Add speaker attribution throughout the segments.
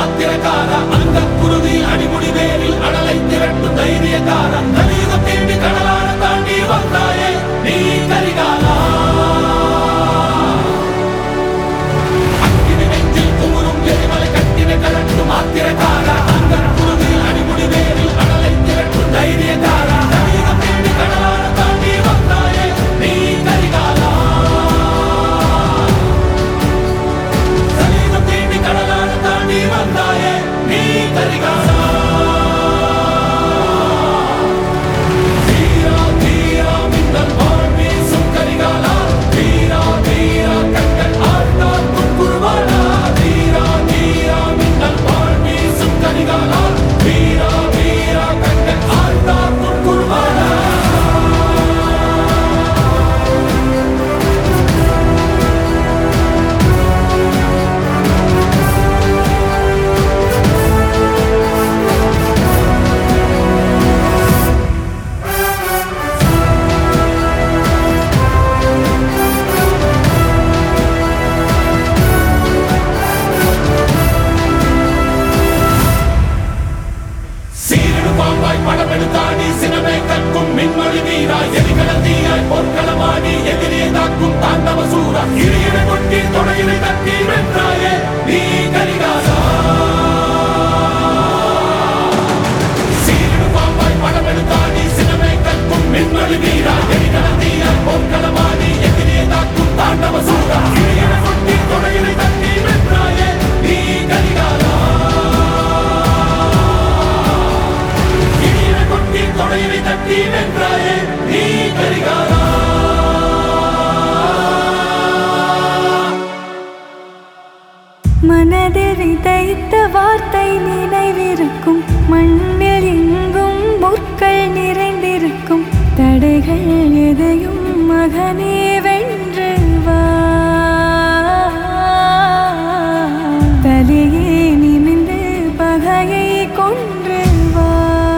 Speaker 1: ஆத்திரக்கார அந்த குருதி அடிமுடி வேரில் அடலை திரட்டும் தைரியக்கார கலியுகம் தேடி கடலான தாண்டி வந்தாயே நீ கரிகாலா அக்கினி நெஞ்சில் குமுறும் எரிமலை கட்டின கலட்டும் ஆத்திரக்கார அந்த குருதி அடிமுடி வேரில் அடலை திரட்டும் தைரியக்கார கலியுகம் தேடி கடலான தாண்டி வந்தாயே நீ கரிகாலா கலியுகம் தேடி கடலான தாண்டி வந்தாயே நீ கரிகாலா தீரா தீரா மின்னல் வாழ் வீசும் கரிகாலா தீரா தீரா கண்கள் ஆழ்ந்தால் முன்குருவாடா தீரா தீரா மின்னல் வாழ் வீசும் கரிகாலா தீரா தீரா கண்கள் ஆழ்ந்தால் முன்குருவாடா சீரடு பாம்பாய் படமெடுத்தாடி சினமே கற்கும் மின்மொழி வீரா எரிகடல் தீயாய் பொற்களமாடி எதிரியை தாக்கும் தாண்டவ சூரா இடையிட கொட்டி தொடையினை தட்டி வென்றாயே நீ கரிகாலா சீரடு பாம்பாய் படமெடுத்தாடி சினமே கற்கும் மின்மொழி வீரா எரிகடல் தீயாய் பொற்களமாடி எதிரியை தாக்கும் தாண்டவ சூரா இடையிட கொட்டி தொடையினை தட்டி வென்றாயே நீ கரிகாலா இடியினை கொட்டி தொடையினை தட்டி வென்றாயே நீ கரிகாலா
Speaker 2: மனதில் விதைத்த வார்த்தை நினைவிருக்கும் மண்ணில் எங்கும் முற்கள் நிறைந்திருக்கும் தடைகள் எதையும் மகனே வென்று வா தலையே நிமிந்து பகையை கொன்று வா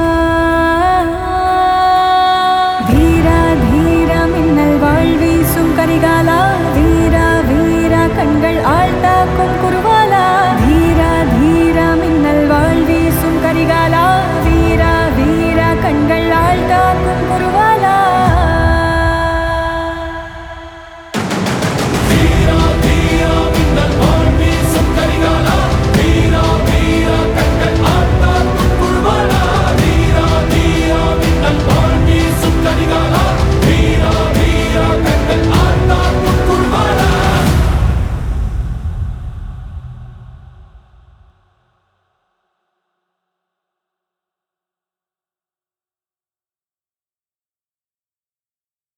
Speaker 2: வீரா தீரா மின்னல் வாழ் வீசும் கரிகாலா வீரா வீரா கண்கள் ஆழ்த்த